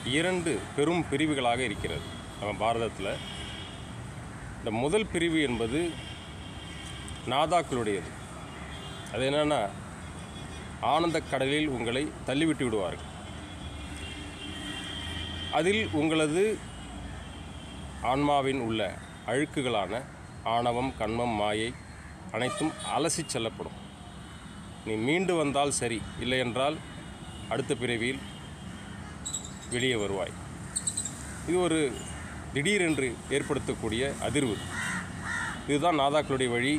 இரண்டு பெரும் பிரிவுகளாக இருக்கிறது நம்ம பாரதத்தில் இந்த முதல் பிரிவு என்பது நாதாக்களுடையது அது என்னென்னா ஆனந்த கடலில் உங்களை தள்ளிவிட்டு விடுவார்கள் அதில் உங்களது ஆன்மாவின் உள்ள அழுக்குகளான ஆணவம் கண்மம் மாயை அனைத்தும் அலசி செல்லப்படும் நீ மீண்டு வந்தால் சரி இல்லையென்றால் அடுத்த பிறவியில் வெளியே வருவாய் இது ஒரு திடீரென்று ஏற்படுத்தக்கூடிய அதிர்வு இதுதான் நாதாக்களுடைய வழி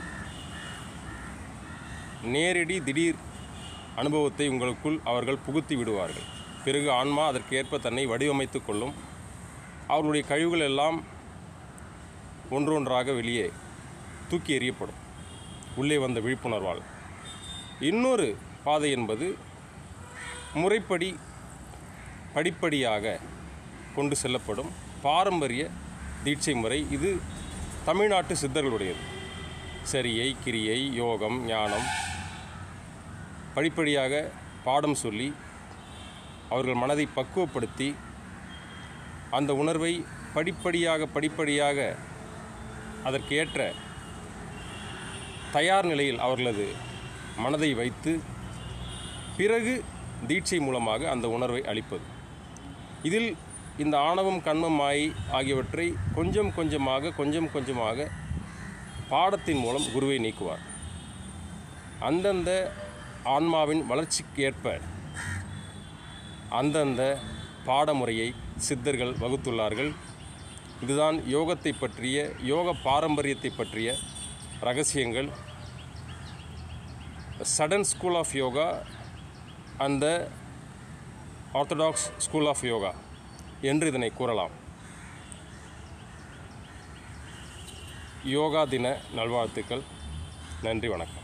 நேரடி திடீர் அனுபவத்தை உங்களுக்குள் அவர்கள் புகுத்தி விடுவார்கள் பிறகு ஆன்மா அதற்கேற்ப தன்னை வடிவமைத்து கொள்ளும் அவர்களுடைய கழிவுகள் எல்லாம் ஒன்றொன்றாக வெளியே தூக்கி எறியப்படும் உள்ளே வந்த விழிப்புணர்வால் இன்னொரு பாதை என்பது முறைப்படி படிப்படியாக கொண்டு செல்லப்படும் பாரம்பரிய தீட்சை முறை இது தமிழ்நாட்டு சித்தர்களுடையது சரியை கிரியை யோகம் ஞானம் படிப்படியாக பாடம் சொல்லி அவர்கள் மனதை பக்குவப்படுத்தி அந்த உணர்வை படிப்படியாக படிப்படியாக அதற்கு ஏற்ற தயார் நிலையில் அவர்களது மனதை வைத்து பிறகு தீட்சை மூலமாக அந்த உணர்வை அளிப்பது இதில் இந்த ஆணவம் கண்மம் மாயை ஆகியவற்றை கொஞ்சம் கொஞ்சமாக கொஞ்சம் கொஞ்சமாக பாடத்தின் மூலம் குருவை நீக்குவார் அந்தந்த ஆன்மாவின் வளர்ச்சிக்கு ஏற்ப அந்தந்த பாடமுறையை சித்தர்கள் வகுத்துள்ளார்கள் இதுதான் யோகத்தை பற்றிய யோக பாரம்பரியத்தை பற்றிய ரகசியங்கள் சடன் ஸ்கூல் ஆஃப் யோகா அந்த ஆர்த்தடாக்ஸ் ஸ்கூல் ஆஃப் யோகா என்று இதனை கூறலாம் யோகா தின நல்வாழ்த்துக்கள் நன்றி வணக்கம்